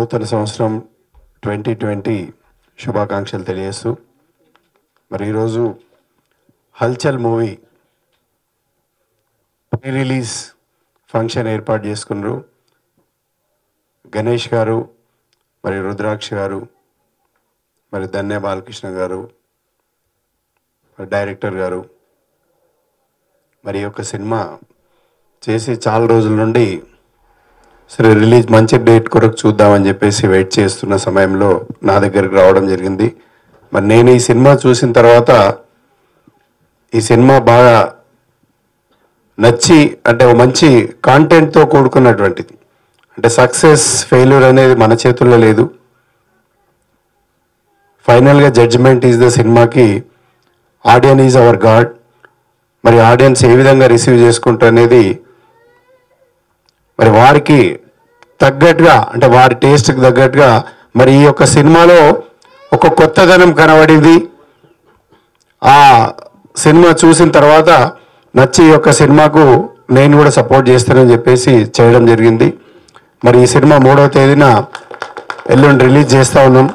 నూతన సంవత్సరం twenty twenty శుభాకాంక్షలు తెలియజేస్తూ మరి ఈరోజు హల్చల్ మూవీ ప్రీ రిలీజ్ ఫంక్షన్ ఏర్పాటు చేసుకున్నారు గణేష్ గారు మరి రుద్రాక్ష గారు మరి ధన్య బాలకృష్ణ గారు మరి డైరెక్టర్ గారు మరి ఈ యొక్క సినిమా చేసి చాలా రోజుల నుండి సరే రిలీజ్ మంచి డేట్ కొరకు చూద్దామని చెప్పేసి వెయిట్ చేస్తున్న సమయంలో నా దగ్గరికి రావడం జరిగింది మరి నేను ఈ సినిమా చూసిన తర్వాత ఈ సినిమా బాగా నచ్చి అంటే ఒక మంచి కాంటెంట్తో కూడుకున్నటువంటిది అంటే సక్సెస్ ఫెయిల్యూర్ అనేది మన చేతుల్లో లేదు ఫైనల్గా జడ్జిమెంట్ ఈజ్ ద సినిమాకి ఆడియన్ ఈజ్ అవర్ గాడ్ మరి ఆడియన్స్ ఏ విధంగా రిసీవ్ చేసుకుంటారు అనేది మరి వారికి తగ్గట్టుగా అంటే వారి టేస్ట్కి తగ్గట్టుగా మరి ఈ యొక్క సినిమాలో ఒక కొత్తదనం కనబడింది ఆ సినిమా చూసిన తర్వాత నచ్చి ఈ యొక్క సినిమాకు నేను కూడా సపోర్ట్ చేస్తానని చెప్పేసి చేయడం జరిగింది మరి ఈ సినిమా మూడవ తేదీన ఎల్లుండి రిలీజ్ చేస్తూ ఉన్నాం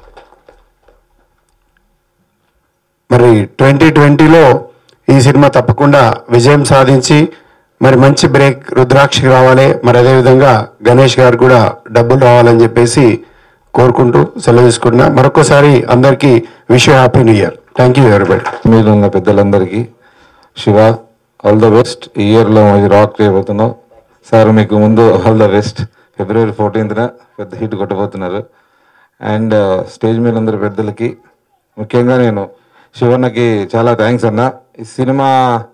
మరి ట్వంటీ ట్వంటీలో ఈ సినిమా తప్పకుండా విజయం సాధించి మరి మంచి బ్రేక్ రుద్రాక్షకి రావాలి మరి అదేవిధంగా గణేష్ గారు కూడా డబ్బులు రావాలని చెప్పేసి కోరుకుంటూ సెలవు తీసుకుంటున్నా మరొకసారి అందరికీ wish happy new year thank you ఎవరిబడి మీరు ఉన్న పెద్దలందరికీ శివ ఆల్ ద బెస్ట్ ఈ ఇయర్లో ఇది రాక్ చేయబోతున్నాం సార్ మీకు ముందు ఆల్ ద బెస్ట్ ఫిబ్రవరి ఫోర్టీన్త్న పెద్ద హిట్ కొట్టబోతున్నారు అండ్ స్టేజ్ మీద అందరు పెద్దలకి ముఖ్యంగా నేను శివన్నకి చాలా థ్యాంక్స్ అన్న ఈ సినిమా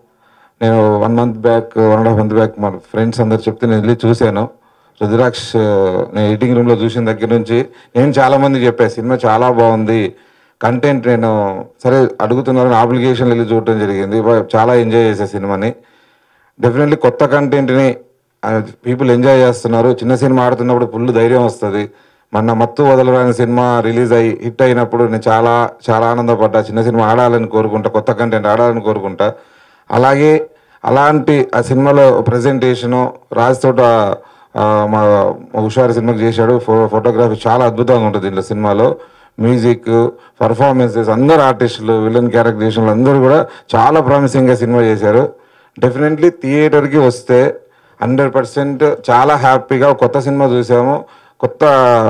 నేను one month back one and half month back మన ఫ్రెండ్స్ అందరు చెప్తే నేను వెళ్ళి చూశాను రుద్రాక్ష్ నేను ఎడిటింగ్ రూమ్లో చూసిన దగ్గర నుంచి నేను చాలా మంది చెప్పా సినిమా చాలా బాగుంది కంటెంట్ నేను సరే అడుగుతున్నారని అప్లికేషన్ వెళ్ళి చూడటం జరిగింది బా- చాలా ఎంజాయ్ చేసే సినిమాని డెఫినెట్లీ కొత్త కంటెంట్ని పీపుల్ ఎంజాయ్ చేస్తున్నారు చిన్న సినిమా ఆడుతున్నప్పుడు ఫుల్ ధైర్యం వస్తుంది మొన్న మత్తు వదలరాని సినిమా రిలీజ్ అయ్యి హిట్ అయినప్పుడు నేను చాలా చాలా ఆనందపడ్డా చిన్న సినిమా ఆడాలని కోరుకుంటా కొత్త కంటెంట్ ఆడాలని కోరుకుంటా అలాగే అలాంటి ఆ సినిమాలో ప్రజెంటేషను రాజ్ తోట ఆ, మా మా హుషారు సినిమాకి చేశాడు ఫో ఫోటోగ్రఫీ చాలా అద్భుతంగా ఉంటుంది దీంట్లో సినిమాలో మ్యూజిక్ పర్ఫార్మెన్సెస్ అందరు ఆర్టిస్టులు విలన్ క్యారెక్టరేషన్లు అందరూ కూడా చాలా ప్రామిసింగ్గా సినిమా చేశారు డెఫినెట్లీ థియేటర్కి వస్తే హండ్రెడ్ పర్సెంట్ చాలా హ్యాపీగా ఒక కొత్త సినిమా చూసాము కొత్త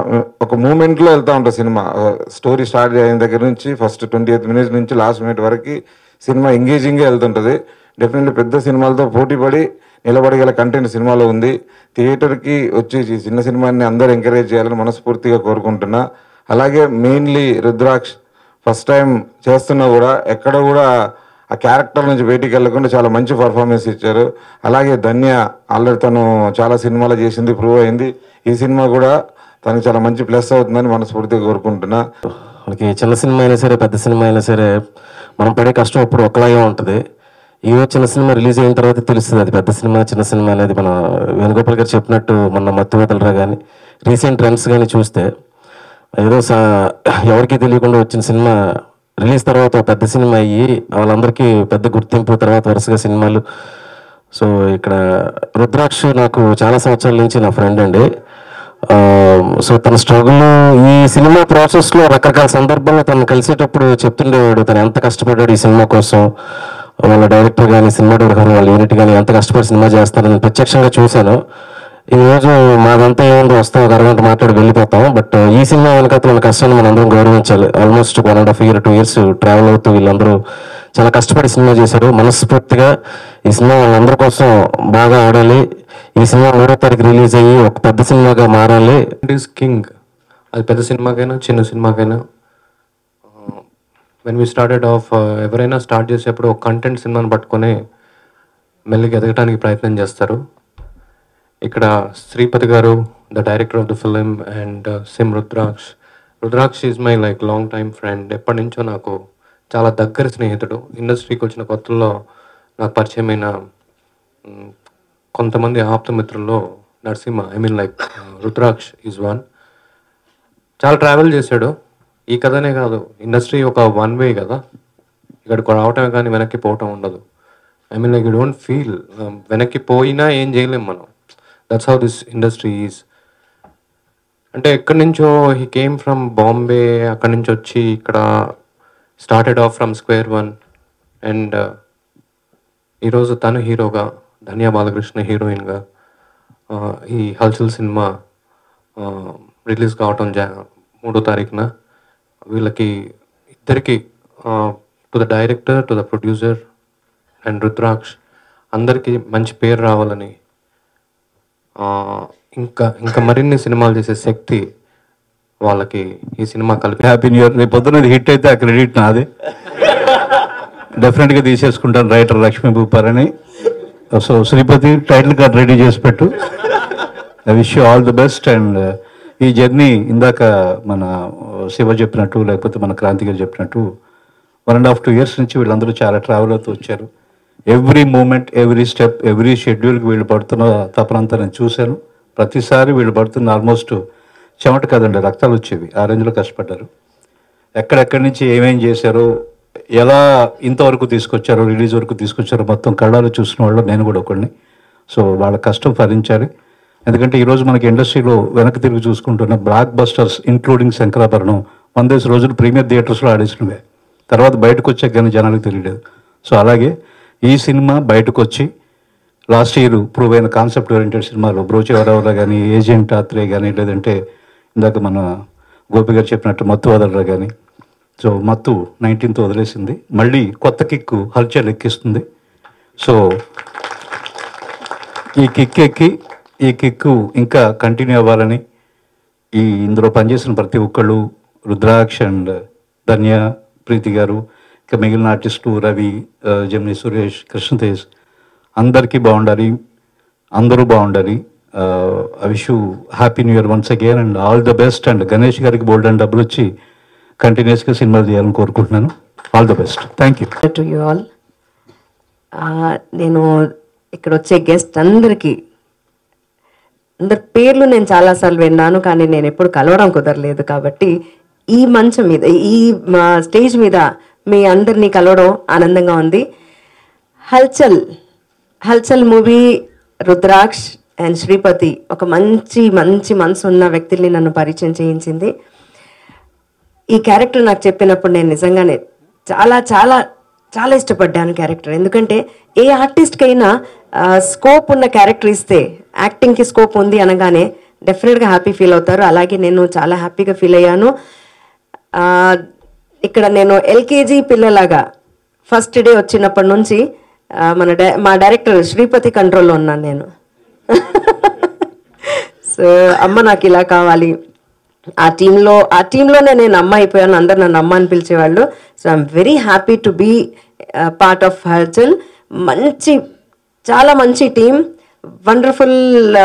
ఒక మూమెంట్లో వెళ్తూ ఉంటుంది సినిమా స్టోరీ స్టార్ట్ అయిన దగ్గర నుంచి ఫస్ట్ ట్వంటీ ఎయిత్ మినిట్స్ నుంచి లాస్ట్ మినిట్ వరకు సినిమా ఎంగేజింగ్గా వెళ్తుంటుంది డెఫినెట్లీ పెద్ద సినిమాలతో పోటీపడి నిలబడగల కంటెంట్ సినిమాలో ఉంది థియేటర్కి వచ్చి ఈ చిన్న సినిమాని అందరూ ఎంకరేజ్ చేయాలని మనస్ఫూర్తిగా కోరుకుంటున్నా అలాగే మెయిన్లీ రుద్రాక్ష్ ఫస్ట్ టైం చేస్తున్నా కూడా ఎక్కడ కూడా ఆ క్యారెక్టర్ నుంచి బయటికి వెళ్ళకుండా చాలా మంచి పర్ఫార్మెన్స్ ఇచ్చారు అలాగే ధన్య ఆల్రెడీ తను చాలా సినిమాలు చేసింది ప్రూవ్ అయింది ఈ సినిమా కూడా తనకి చాలా మంచి ప్లస్ అవుతుందని మనస్ఫూర్తిగా కోరుకుంటున్నా మనకి చిన్న సినిమా అయినా సరే పెద్ద సినిమా అయినా సరే మనం పడే కష్టం అప్పుడు ఒకలాగే ఉంటుంది ఈ రోజు చిన్న సినిమా రిలీజ్ అయిన తర్వాత తెలుస్తుంది అది పెద్ద సినిమా చిన్న సినిమా అనేది మన వేణుగోపాల్ గారు చెప్పినట్టు మొన్న మత్తు వదలరా కానీ రీసెంట్ ట్రెండ్స్ కానీ చూస్తే ఏదో సా ఎవరికీ తెలియకుండా వచ్చిన సినిమా రిలీజ్ తర్వాత ఒక పెద్ద సినిమా అయ్యి వాళ్ళందరికీ పెద్ద గుర్తింపు తర్వాత వరుసగా సినిమాలు సో ఇక్కడ రుద్రాక్ష నాకు చాలా సంవత్సరాల నుంచి నా ఫ్రెండ్ అండి ఆ, సో తన స్ట్రగుల్ ఈ సినిమా ప్రాసెస్లో రకరకాల సందర్భాల్లో తను కలిసేటప్పుడు చెప్తుండేవాడు తను ఎంత కష్టపడ్డాడు ఈ సినిమా కోసం వాళ్ళ డైరెక్టర్ కానీ సినిమా డైరెక్టర్ వాళ్ళ యూనిట్ కానీ ఎంత కష్టపడి సినిమా చేస్తారని ప్రత్యక్షంగా చూశాను ఈ రోజు మాదంతా ఏముందో వస్తాం ఒక అరగంట మాట్లాడి వెళ్ళిపోతాం బట్ ఈ సినిమా వెనకాల ఉన్న కష్టాన్ని మనం అందరం గౌరవించాలి almost one and half year two years travel అవుతూ వీళ్ళందరూ చాలా కష్టపడి సినిమా చేశారు మనస్ఫూర్తిగా ఈ సినిమా వాళ్ళందరి కోసం బాగా ఆడాలి ఈ సినిమా మూడో తారీఖు రిలీజ్ అయ్యి ఒక పెద్ద సినిమాగా మారాలి ఇట్ ఈస్ కింగ్ అది పెద్ద సినిమాకైనా చిన్న సినిమాకైనా వెన్ వీ స్టార్టెడ్ ఆఫ్ ఎవరైనా స్టార్ట్ చేసేప్పుడు ఒక కంటెంట్ సినిమాని పట్టుకొని మెల్లిగా ఎదగడానికి ప్రయత్నం చేస్తారు ఇక్కడ శ్రీపతి గారు the director of the film and సిమ్ Rudraksh Rudraksh is my like long time friend ఎప్పటి నుంచో నాకు చాలా దగ్గర స్నేహితుడు ఇండస్ట్రీకి వచ్చిన కొత్తల్లో నాకు పరిచయమైన మ్, కొంతమంది ఆప్త మిత్రుల్లో Narasimha I mean like Rudraksh is one చాలా ట్రావెల్ చేశాడు ఈ కథనే కాదు ఇండస్ట్రీ ఒక వన్ వే కదా ఇక్కడికి రావటమే కానీ వెనక్కి పోవటం ఉండదు I mean like you don't feel వెనక్కి పోయినా ఏం చేయలేం మనం that's how this industry is అంటే ఎక్కడి నుంచో హీ కేమ్ ఫ్రమ్ బాంబే అక్కడి నుంచి వచ్చి ఇక్కడ started off from square one and ఈరోజు తను హీరోగా ధన్యా బాలకృష్ణ హీరోయిన్గా ఆ, ఈ హల్చల్ సినిమా రిలీజ్ కావటం జా మూడో తారీఖున వీళ్ళకి ఇద్దరికి to the director to the producer and Rudraksh అందరికీ మంచి పేరు రావాలని ఆ, ఇంకా ఇంకా మరిన్ని సినిమాలు చేసే శక్తి వాళ్ళకి ఈ సినిమా కలిపి హ్యాపీ న్యూ ఇయర్ రేపు పొద్దున్న ఇది హిట్ అయితే ఆ క్రెడిట్ నాదే డెఫినెట్గా తీసేసుకుంటాను రైటర్ లక్ష్మీ భూపారని so Sripathi title card ready చేసి పెట్టు I wish you all the best and ఈ జర్నీ ఇందాక మన శివ చెప్పినట్టు లేకపోతే మన క్రాంతి గారు చెప్పినట్టు one and half two years నుంచి వీళ్ళందరూ చాలా ట్రావెల్ అవుతూ వచ్చారు every moment every step every షెడ్యూల్కి వీళ్ళు పడుతున్న తపనంతా నేను చూశాను ప్రతిసారి వీళ్ళు పడుతున్న ఆల్మోస్ట్ చెమట కదండి రక్తాలు వచ్చేవి ఆ రేంజ్లో కష్టపడ్డారు ఎక్కడెక్కడి నుంచి ఏమేం చేశారో ఎలా ఇంతవరకు తీసుకొచ్చారో రిలీజ్ వరకు తీసుకొచ్చారో మొత్తం కళ్ళాలు చూసిన వాళ్ళు నేను కూడా ఒకడిని సో వాళ్ళ కష్టం ఫలించాలి ఎందుకంటే ఈరోజు మనకి ఇండస్ట్రీలో వెనక్కి తిరిగి చూసుకుంటున్న బ్లాక్ బస్టర్స్ ఇంక్లూడింగ్ శంకరాభరణం వందేసి రోజులు ప్రీమియర్ థియేటర్స్లో ఆడేసినవే తర్వాత బయటకు వచ్చాక కానీ జనాలకు తెలియలేదు సో అలాగే ఈ సినిమా బయటకు వచ్చి లాస్ట్ ఇయర్ ప్రూవ్ అయిన కాన్సెప్ట్ ఓరియంటెడ్ సినిమాలు బ్రోచేవరవర కానీ ఏజెంట్ ఆత్రే కానీ లేదంటే ఇందాక మన గోపి గారు చెప్పినట్టు మత్తు వదలరా కానీ సో మత్తు నైన్టీన్త్ వదిలేసింది మళ్ళీ కొత్త కిక్కు హల్చల్ ఎక్కిస్తుంది సో ఈ కిక్ ఎక్కి ఈ కిక్కు ఇంకా కంటిన్యూ అవ్వాలని ఈ ఇందులో పనిచేసిన ప్రతి ఒక్కళ్ళు రుద్రాక్ష అండ్ ధన్య ప్రీతి గారు ఇంకా మిగిలిన ఆర్టిస్టులు రవి ఆ, జమిని సురేష్ కృష్ణతేజ్ అందరికీ బాగుండాలి అందరూ బాగుండాలి I wish you happy new year once again and all the best and Ganesh గారికి బోల్డ్ అండ్ డబ్బులు వచ్చి కంటిన్యూస్గా సినిమాలు చేయాలని కోరుకుంటున్నాను all the best thank you to you all నేను ఇక్కడ వచ్చే గెస్ట్ అందరికీ అందరి పేర్లు నేను చాలాసార్లు విన్నాను కానీ నేను ఎప్పుడు కలవడం కుదరలేదు కాబట్టి ఈ మంచం మీద ఈ మా స్టేజ్ మీద మీ అందరినీ కలవడం ఆనందంగా ఉంది హల్చల్ హల్చల్ మూవీ రుద్రాక్ష్ అండ్ శ్రీపతి ఒక మంచి మంచి మనసు ఉన్న వ్యక్తుల్ని నన్ను పరిచయం చేయించింది ఈ క్యారెక్టర్ నాకు చెప్పినప్పుడు నేను నిజంగానే చాలా చాలా చాలా ఇష్టపడ్డాను క్యారెక్టర్ ఎందుకంటే ఏ ఆర్టిస్ట్కైనా స్కోప్ ఉన్న క్యారెక్టర్ ఇస్తే యాక్టింగ్కి స్కోప్ ఉంది అనగానే డెఫినెట్గా హ్యాపీ ఫీల్ అవుతారు అలాగే నేను చాలా హ్యాపీగా ఫీల్ అయ్యాను ఆ, ఇక్కడ నేను ఎల్కేజీ పిల్లలాగా ఫస్ట్ డే వచ్చినప్పటి నుంచి ఆ, మన డై మా డైరెక్టర్ శ్రీపతి కంట్రోల్లో ఉన్నాను నేను సో అమ్మ నాకు ఇలా కావాలి ఆ టీంలో ఆ టీంలోనే నేను అమ్మ అయిపోయాను అందరు నన్ను అమ్మ అని పిలిచేవాళ్ళు so I'm very happy to be part of Halchal మంచి చాలా మంచి టీం వండర్ఫుల్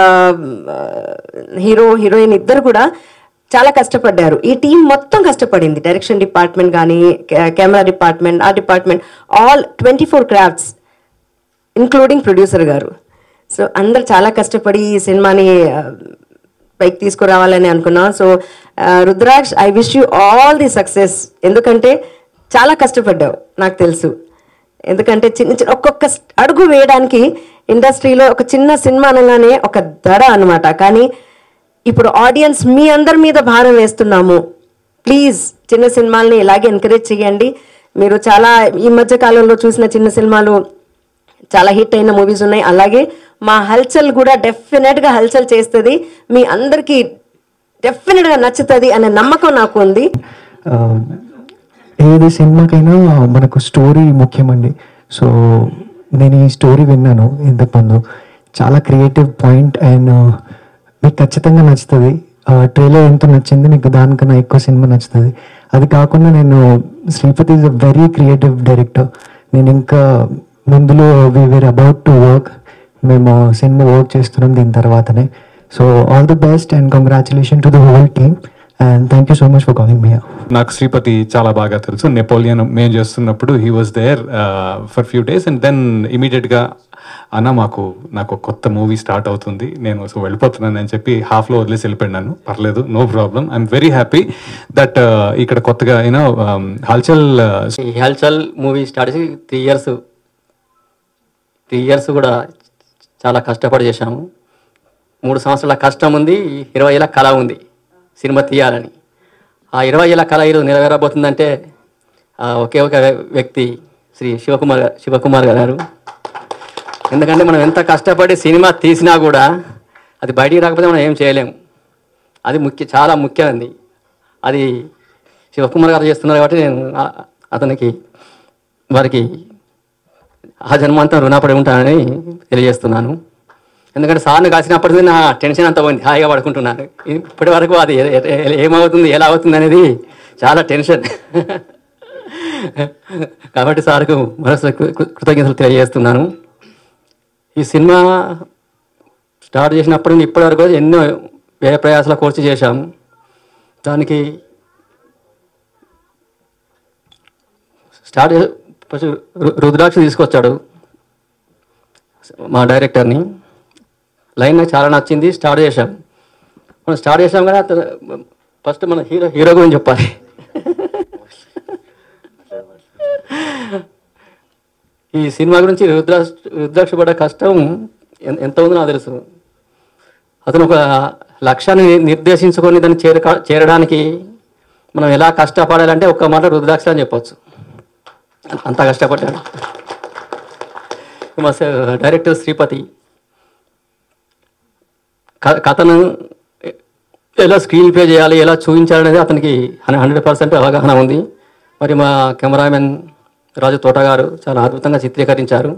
హీరో హీరోయిన్ ఇద్దరు కూడా చాలా కష్టపడ్డారు ఈ టీం మొత్తం కష్టపడింది డైరెక్షన్ డిపార్ట్మెంట్ కానీ కెమెరా డిపార్ట్మెంట్ ఆ department all twenty four crafts including producer గారు సో అందరు చాలా కష్టపడి ఈ సినిమాని ఆ, పైకి తీసుకురావాలని అనుకున్నాం so Rudraksh I wish you all the success ఎందుకంటే చాలా కష్టపడ్డావు నాకు తెలుసు ఎందుకంటే చిన్న చిన్న ఒక్కొక్క స్- అడుగు వేయడానికి ఇండస్ట్రీలో ఒక చిన్న సినిమా అనగానే ఒక ధర అన్నమాట కానీ ఇప్పుడు ఆడియన్స్ మీ అందరి మీద భారం వేస్తున్నాము ప్లీజ్ చిన్న సినిమాల్ని ఇలాగే ఎంకరేజ్ చేయండి మీరు చాలా ఈ మధ్య కాలంలో చూసిన చిన్న సినిమాలు చాలా హిట్ అయిన మూవీస్ ఉన్నాయి అలాగే మా హల్చల్ కూడా డెఫినెట్గా హల్చల్ చేస్తుంది మీ అందరికీ డెఫినెట్గా నచ్చుతుంది అనే నమ్మకం నాకు ఉంది ఆ, ఏది సినిమాకైనా మనకు స్టోరీ ముఖ్యమండి సో నేను ఈ స్టోరీ విన్నాను ఇంతకు ముందు చాలా క్రియేటివ్ పాయింట్ అండ్ మీకు ఖచ్చితంగా నచ్చుతుంది ట్రైలర్ ఎంత నచ్చింది మీకు దానికన్నా ఎక్కువ సినిమా నచ్చుతుంది అది కాకుండా నేను Sripathi is a very creative director నేను ఇంకా ముందులో we were about to work మేము సినిమా వర్క్ చేస్తున్నాం దీని తర్వాతనే so all the best and congratulation to the whole team and thank you so much for calling me నాకు శ్రీపతి చాలా బాగా తెలుసు నెపోలియన్ మేము చేస్తున్నప్పుడు he was there for few days and then ఇమీడియట్గా అన్న మాకు నాకు ఒక కొత్త మూవీ స్టార్ట్ అవుతుంది నేను సో వెళ్ళిపోతున్నాను అని చెప్పి హాఫ్లో వదిలేసి వెళ్ళిపోయినాను పర్లేదు no problem I'm very happy that ఇక్కడ కొత్తగా యూనో హల్చల్ ఈ హల్చల్ మూవీ స్టార్ట్ చేసి త్రీ ఇయర్స్ త్రీ ఇయర్స్ కూడా చాలా కష్టపడి చేశాము మూడు సంవత్సరాల కష్టం ఉంది ఇరవై ఏళ్ళ కళ ఉంది సినిమా తీయాలని ఆ ఇరవై ఏళ్ళ కళ ఈరోజు నెరవేరబోతుందంటే ఆ ఒకే ఒక వ్యక్తి శ్రీ శివకుమార్ గా- శివకుమార్ గారు ఎందుకంటే మనం ఎంత కష్టపడి సినిమా తీసినా కూడా అది బయటికి రాకపోతే మనం ఏం చేయలేము అది ముఖ్య చాలా ముఖ్యమైనది అది శివకుమార్ గారు చేస్తున్నారు కాబట్టి నేను ఆ- అతనికి వారికి ఆ జన్మాంతం రుణపడి ఉంటానని తెలియజేస్తున్నాను ఎందుకంటే సార్ని కాసినప్పటి నుంచి నా టెన్షన్ అంతా పోయింది హాయిగా పడుకుంటున్నాను ఇప్పటి వరకు అది ఏ- ఏ- ఏమవుతుంది ఎలా అవుతుంది అనేది చాలా టెన్షన్ కాబట్టి సార్కు మరోసారి కృ- కృ- కృతజ్ఞతలు తెలియజేస్తున్నాను ఈ సినిమా స్టార్ట్ చేసినప్పటి నుంచి ఇప్పటి వరకు ఎన్నో వ్యయ ప్రయాసాల కోర్సు చేశాము దానికి స్టార్ట్ చే- ఫస్ట్ రు- రుద్రాక్ష తీసుకొచ్చాడు మా డైరెక్టర్ని లైన్ నాకు చాలా నచ్చింది స్టార్ట్ చేశాం మనం స్టార్ట్ చేసాం కదా అతను ఫస్ట్ మన హీరో హీరో గురించి చెప్పాలి ఈ సినిమా గురించి రుద్రాక్ష రుద్రాక్ష పడ్డ కష్టం ఎన్- ఎంత ఉందో నాకు తెలుసు అతను ఒక లక్ష్యాన్ని నిర్దేశించుకొని దాన్ని చేర చేరడానికి మనం ఎలా కష్టపడాలంటే ఒక్క మాట రుద్రాక్ష అని చెప్పొచ్చు అంత కష్టపడ్డాడు మా స- డైరెక్టర్ శ్రీపతి క- కథను ఎలా స్క్రీన్ ప్లే చేయాలి ఎలా చూపించాలనేది అతనికి హండ్రెడ్ పర్సెంట్ అవగాహన ఉంది మరి మా కెమెరామెన్ రాజు తోట గారు చాలా అద్భుతంగా చిత్రీకరించారు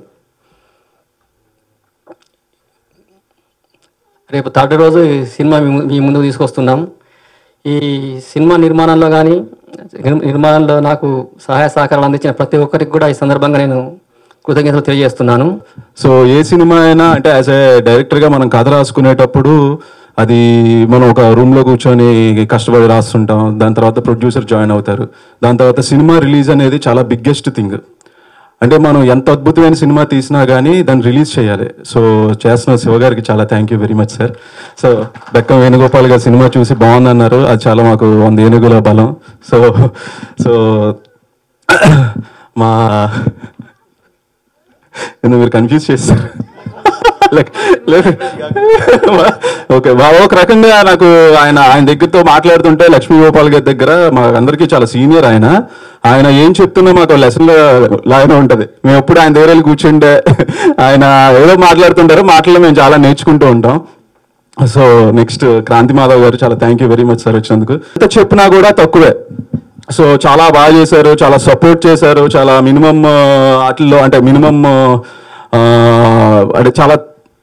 రేపు థర్డ్ రోజు ఈ సినిమా మీ ము- మీ ముందుకు తీసుకొస్తున్నాం ఈ సినిమా నిర్మాణంలో కానీ నిర్మాణంలో నాకు సహాయ సహకారాలు అందించిన ప్రతి ఒక్కరికి కూడా ఈ సందర్భంగా నేను కృతజ్ఞతలు తెలియజేస్తున్నాను సో ఏ సినిమా అయినా అంటే యాజ్ ఏ డైరెక్టర్గా మనం కథ రాసుకునేటప్పుడు అది మనం ఒక రూమ్లో కూర్చొని కష్టపడి రాస్తుంటాం దాని తర్వాత ప్రొడ్యూసర్ జాయిన్ అవుతారు దాని తర్వాత సినిమా రిలీజ్ అనేది చాలా బిగ్గెస్ట్ థింగ్ అంటే మనం ఎంత అద్భుతమైన సినిమా తీసినా కానీ దాన్ని రిలీజ్ చేయాలి సో చేస్తున్న శివ గారికి చాలా thank you very much sir so Bekkam Venugopal గారు సినిమా చూసి బాగుందన్నారు అది చాలా మాకు వంద ఏనుగుల బలం సో సో మా ఎందుకు మీరు కన్ఫ్యూజ్ చేస్తారు లైక్ ఓకే బాగా ఒక రకంగా నాకు ఆయన ఆయన దగ్గరతో మాట్లాడుతుంటే లక్ష్మీ గోపాల్ గారి దగ్గర మా అందరికీ చాలా సీనియర్ ఆయన ఆయన ఏం చెప్తున్నా మాకు లెసన్ లాగానే ఉంటది మేము ఎప్పుడు ఆయన దగ్గర వెళ్ళి కూర్చుంటే ఆయన ఏదో మాట్లాడుతుంటారో మాటల్లో మేము చాలా నేర్చుకుంటూ ఉంటాం సో నెక్స్ట్ క్రాంతి మాధవ్ గారు చాలా thank you very much sir వచ్చినందుకు ఎంత చెప్పినా కూడా తక్కువే సో చాలా బాగా చేశారు చాలా సపోర్ట్ చేశారు చాలా మినిమం వాటిల్లో అంటే మినిమం అంటే చాలా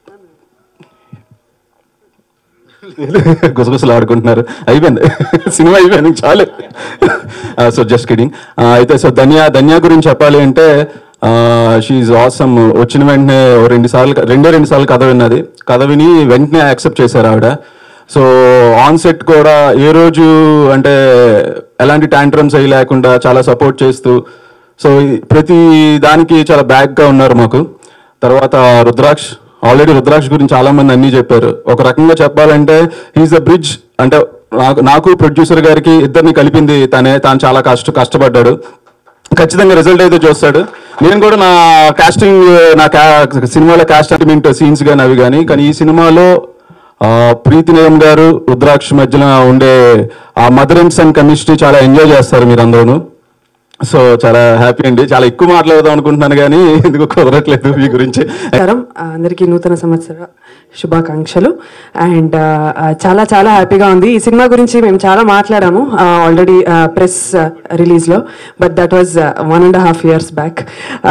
గుసగుసలు ఆడుకుంటున్నారు అయిపోయింది సినిమా అయిపోయింది చాలు సో జస్ట్ కిడింగ్ అయితే సో ధన్య ధన్య గురించి చెప్పాలి అంటే షీఈ్ ఆసమ్ వచ్చిన వెంటనే ఓ రెండు సార్లు రెండే రెండు సార్లు కథ విన్నది కథ విని వెంటనే యాక్సెప్ట్ చేశారు ఆవిడ సో ఆన్ సెట్ కూడా ఏ రోజు అంటే ఎలాంటి ట్యాంట్రమ్స్ అయ్యి లేకుండా చాలా సపోర్ట్ చేస్తూ సో ఈ- ప్రతి దానికి చాలా బ్యాక్గా ఉన్నారు మాకు తర్వాత రుద్రాక్ష్ ఆల్రెడీ రుద్రాక్ష్ గురించి చాలా మంది అన్ని చెప్పారు ఒక రకంగా చెప్పాలంటే హీఈస్ ద బ్రిడ్జ్ అంటే నాకు నాకు ప్రొడ్యూసర్ గారికి ఇద్దరిని కలిపింది తనే తాను చాలా కష్ట కష్టపడ్డాడు ఖచ్చితంగా రిజల్ట్ అయితే చూస్తాడు నేను కూడా నా కాస్టింగ్ నా కా సినిమాలో కాస్టింగ్ సీన్స్ కానీ అవి కానీ కానీ ఈ సినిమాలో ఆ, ప్రీతి నిగమ్ గారు రుద్రాక్ష మధ్యన ఉండే ఆ మదర్ అండ్ సన్ కెమిస్ట్రీ చాలా ఎంజాయ్ చేస్తారు మీరు అందరూ సో చాలా హ్యాపీ అండి చాలా ఎక్కువ మాట్లాడదాం అనుకుంటున్నాను కానీ ఎందుకు కుదరట్లేదు మీ గురించి నమస్కారం అందరికీ నూతన సంవత్సర శుభాకాంక్షలు అండ్ చాలా చాలా హ్యాపీగా ఉంది ఈ సినిమా గురించి మేము చాలా మాట్లాడాము ఆల్రెడీ ప్రెస్ రిలీజ్లో but that was one and half years back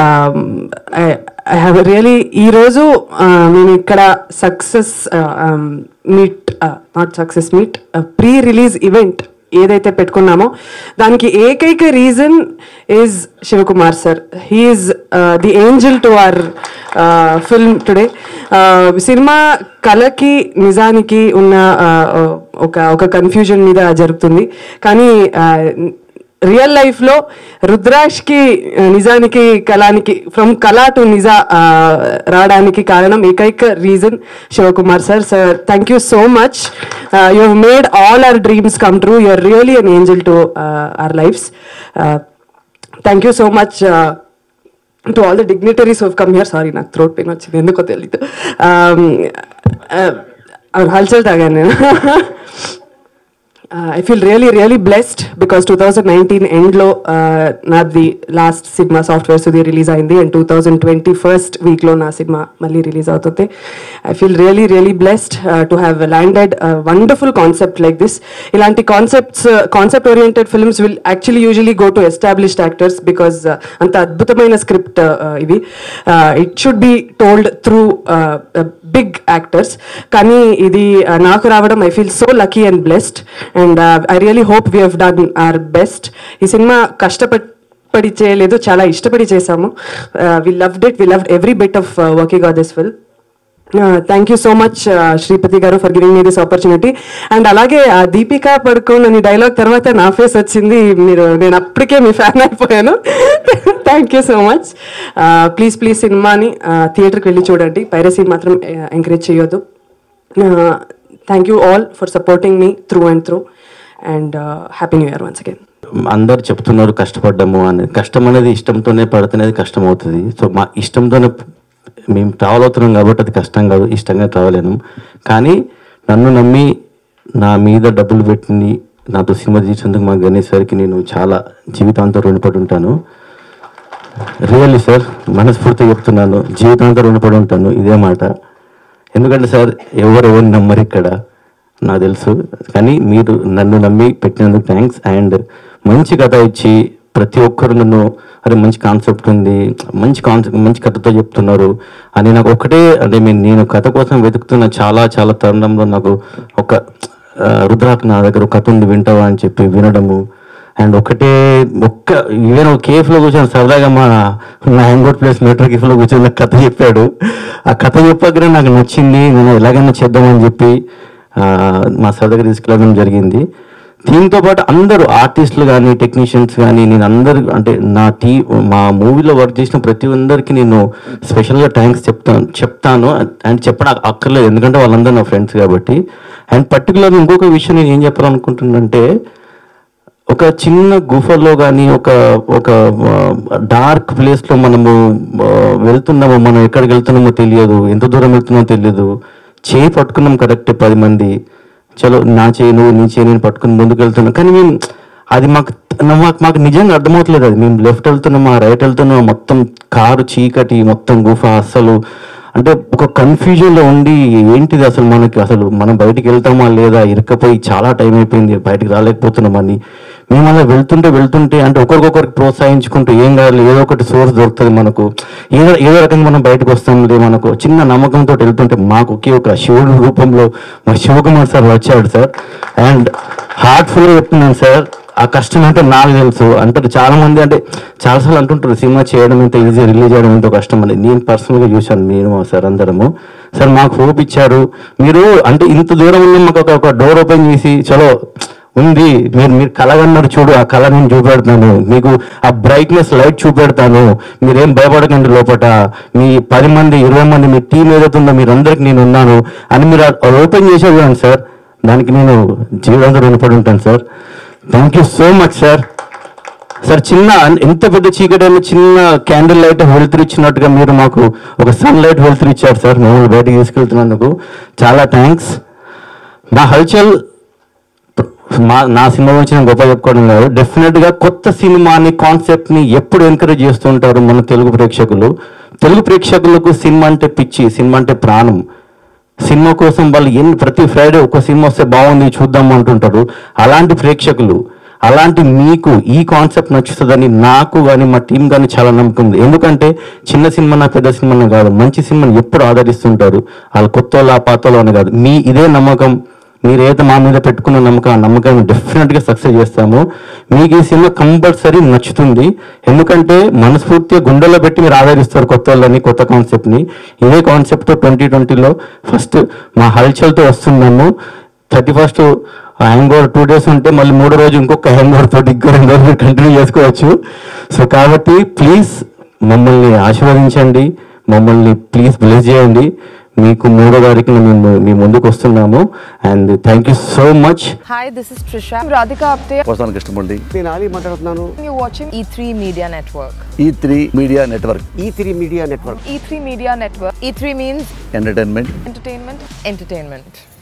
I have really ఈరోజు మేము ఇక్కడ success meet not success meet pre release event ఏదైతే పెట్టుకున్నామో దానికి ఏకైక reason is Sivakumar sir he's the angel to our film today cinema కళకి నిజానికి ఉన్న uh, ఒక ఒక కన్ఫ్యూజన్ మీద జరుగుతుంది కానీ రియల్ లైఫ్లో రుద్రాష్కి ఆ, నిజానికి కళానికి ఫ్రమ్ కళ టు నిజా ఆ, రావడానికి కారణం ఏకైక reason Sivakumar sir sir thank you so much you have made all our dreams come true you are really an angel to our lives thank you so much to all the dignitaries of come here sorry నాకు throat pain వచ్చింది ఎందుకో తెలీదు హల్చల్ తాగాను నేను I feel really really blessed because two thousand nineteen ఎండ్లో నాది last cinema software సుది release అయింది and two thousand twenty first వీక్లో నా సినిమా మళ్ళీ రిలీజ్ అవుతుంది I feel really really blessed to have landed wonderful concept like this ఇలాంటి concepts concept oriented films will actually usually go to established actors because అంత అద్భుతమైన script ఇవి it should be told through big actors కానీ ఇది uh, నాకు రావడం I feel so lucky and blessed and I really hope we have done our best ఈ cinema కష్టపడి చేయలేదు చాలా ఇష్టపడి చేశాము వి loved it we loved every bit of working on this film thank you so much Sripathi గారు for giving me this opportunity and అలాగే ఆ దీపికా పడుకోన్ అని డైలాగ్ తర్వాత నా ఫేస్ వచ్చింది మీరు నేను అప్పటికే మీ ఫ్యాన్ అయిపోయాను thank you so much please please సినిమాని థియేటర్కి వెళ్ళి చూడండి పైరసీ మాత్రం ఎంకరేజ్ చేయొద్దు thank you all for supporting me through and through and happy new year once again అందరు చెప్తున్నారు కష్టపడ్డాము అనేది కష్టం అనేది ఇష్టంతోనే పడుతున్నది కష్టం అవుతుంది సో మా ఇష్టంతోనే మేము ట్రావెల్ అవుతున్నాం కాబట్టి అది కష్టం కాదు ఇష్టంగా ట్రావెల్ అయినాం కానీ నన్ను నమ్మి నా మీద డబ్బులు పెట్టి నాతో సినిమా తీసేందుకు మా గణేష్ సార్కి నేను చాలా జీవితాంతం రుణపడి ఉంటాను రియల్లీ సార్ మనస్ఫూర్తిగా చెప్తున్నాను జీవితాంతం రుణపడి ఉంటాను ఇదే మాట ఎందుకంటే సార్ ఎవరు ఎవరు నమ్మరు ఇక్కడ నాకు తెలుసు కానీ మీరు నన్ను నమ్మి పెట్టినందుకు థ్యాంక్స్ అండ్ మంచి కథ ఇచ్చి ప్రతి ఒక్కరు నన్ను అరే మంచి కాన్సెప్ట్ ఉంది మంచి కాన్సెప్ట్ మంచి కథతో చెప్తున్నారు అని నాకు ఒకటే అంటే నేను నేను కథ కోసం వెతుకుతున్న చాలా చాలా తరుణంలో నాకు ఒక ఆ, రుద్రాక్ నా దగ్గర ఒక కథ ఉంది వింటావా అని చెప్పి వినడము అండ్ ఒకటే ఒక్క ఈవెన్ ఒక కేఫ్లో కూర్చొని సరదాగా మా నా హ్యాంగౌట్ ప్లేస్ మెట్రో కేఫ్లో కూర్చొని నాకు కథ చెప్పాడు ఆ కథ చెప్పగానే నాకు నచ్చింది నేను ఎలాగైనా చేద్దామని చెప్పి ఆ, మా సార్ దగ్గర తీసుకెళ్ళడం జరిగింది దీంతో పాటు అందరూ ఆర్టిస్టులు కానీ టెక్నీషియన్స్ కానీ నేను అందరు అంటే నా టీ మా మూవీలో వర్క్ చేసిన ప్రతి ఒక్కరికి నేను స్పెషల్గా థ్యాంక్స్ చెప్తాను చెప్తాను అండ్ చెప్పడం అక్కర్లేదు ఎందుకంటే వాళ్ళందరూ నా ఫ్రెండ్స్ కాబట్టి అండ్ పర్టికులర్ ఇంకొక విషయం నేను ఏం చెప్పాలనుకుంటున్నానంటే ఒక చిన్న గుఫలో కానీ ఒక ఒక డార్క్ ప్లేస్లో మనము ఆ, వెళ్తున్నామో మనం ఎక్కడికి వెళ్తున్నామో తెలియదు ఎంత దూరం వెళ్తున్నామో తెలియదు చేయి పట్టుకున్నాం కరెక్ట్ పది మంది చలో నా చేయి నువ్వు నీ చేయి నేను పట్టుకుని ముందుకు వెళ్తున్నాం కానీ మేము అది మాకు మాకు మాకు నిజంగా అర్థమవుతలేదు అది మేము లెఫ్ట్ వెళ్తున్నామా రైట్ వెళ్తున్నామా మొత్తం కారు చీకటి మొత్తం గుఫ అస్సలు అంటే ఒక కన్ఫ్యూజన్లో ఉండి ఏంటిది అసలు మనకి అసలు మనం బయటికి వెళ్తామా లేదా ఇరకపోయి చాలా టైం అయిపోయింది బయటికి రాలేకపోతున్నామని మేము అలా వెళ్తుంటే వెళ్తుంటే అంటే ఒకరికొకరికి ప్రోత్సహించుకుంటూ ఏం కాదు ఏదో ఒకటి సోర్స్ దొరుకుతుంది మనకు ఏదో ఏదో రకంగా మనం బయటకు వస్తాంలే మనకు చిన్న నమ్మకంతో వెళ్తుంటే మాకు ఒకే ఒక శివుడు రూపంలో మా శివకుమార్ సార్ వచ్చాడు సార్ అండ్ హార్ట్ఫుల్గా చెప్తున్నాను సార్ ఆ కష్టం అంటే నాకు తెలుసు అంటారు చాలా మంది అంటే చాలాసార్లు అంటుంటారు సినిమా చేయడం ఇంత ఈజీ రిలీజ్ చేయడం ఎంతో కష్టం అని నేను పర్సనల్గా చూశాను నేను మా సార్ అందరము సార్ మాకు హోప్ ఇచ్చారు మీరు అంటే ఇంత దూరం ఉన్న మాకు ఒక- ఒక డోర్ ఓపెన్ చేసి చలో ఉంది మీరు మీరు కలగన్నారు చూడు ఆ కళ నేను చూపెడతాను మీకు ఆ బ్రైట్నెస్ లైట్ చూపెడతాను మీరేం భయపడకండి లోపట మీ పది మంది ఇరవై మంది మీ టీం ఏదైతుందో మీరందరికి నేను ఉన్నాను అని మీరు ఓపెన్ చేసేది చూడండి సార్ దానికి నేను జీవితంతో రుణపడి ఉంటాను sir thank you so much sir sir చిన్న ఎంత పెద్ద చీకటి అయినా చిన్న క్యాండిల్ లైట్ వెలుతురు ఇచ్చినట్టుగా మీరు మాకు ఒక సన్ లైట్ వెలుతురు ఇచ్చారు సార్ మమ్మల్ని బయటకు తీసుకెళ్తున్నందుకు చాలా థ్యాంక్స్ మా హల్చల్ మా నా సినిమా గురించి నేను గొప్ప చెప్పుకోవడం కాదు డెఫినెట్ గా కొత్త సినిమాని కాన్సెప్ట్ ని ఎప్పుడు ఎంకరేజ్ చేస్తుంటారు మన తెలుగు ప్రేక్షకులు తెలుగు ప్రేక్షకులకు సినిమా అంటే పిచ్చి సినిమా అంటే ప్రాణం సినిమా కోసం వాళ్ళు ఎన్ని ప్రతి ఫ్రైడే ఒక సినిమా వస్తే బాగుంది చూద్దాం అంటుంటారు అలాంటి ప్రేక్షకులు అలాంటి మీకు ఈ కాన్సెప్ట్ నచ్చుతుందని నాకు కానీ మా టీం కానీ చాలా నమ్మకం ఉంది ఎందుకంటే చిన్న సినిమా నా పెద్ద సినిమా కాదు మంచి సినిమాని ఎప్పుడు ఆదరిస్తుంటారు వాళ్ళు కొత్త వాళ్ళు ఆ పాత వాళ్ళు అని కాదు మీ ఇదే నమ్మకం మీరు ఏదైతే మా మీద పెట్టుకున్న నమ్మకం ఆ నమ్మకాన్ని డెఫినెట్గా సక్సెస్ చేస్తాము మీకు ఈ సినిమా కంపల్సరీ నచ్చుతుంది ఎందుకంటే మనస్ఫూర్తిగా గుండెల్లో పెట్టి మీరు ఆదరిస్తారు కొత్త వాళ్ళని కొత్త కాన్సెప్ట్ని ఇదే కాన్సెప్ట్ ట్వంటీ ట్వంటీలో ఫస్ట్ మా హల్చల్తో వస్తున్నాము thirty first hangover two days ఉంటే మళ్ళీ మూడో రోజు ఇంకొక హ్యాంగ్ ఓవర్ తోటి ఇంకో రెండు రోజులు కంటిన్యూ చేసుకోవచ్చు సో కాబట్టి ప్లీజ్ మమ్మల్ని ఆశీర్వదించండి మమ్మల్ని ప్లీజ్ బ్లెస్ చేయండి మీకు మూడో తారీఖున మేము మీ ముందుకు వస్తున్నాము and thank you so much Hi, this is Trisha. I'm Radhika Apte. వస్తాను కృష్ణమూర్తి నేను ఆలీ మాట్లాడుతున్నాను You're watching E3 Media Network. E three Media Network E three Media Network E3 Media Network. E3 means entertainment entertainment, entertainment.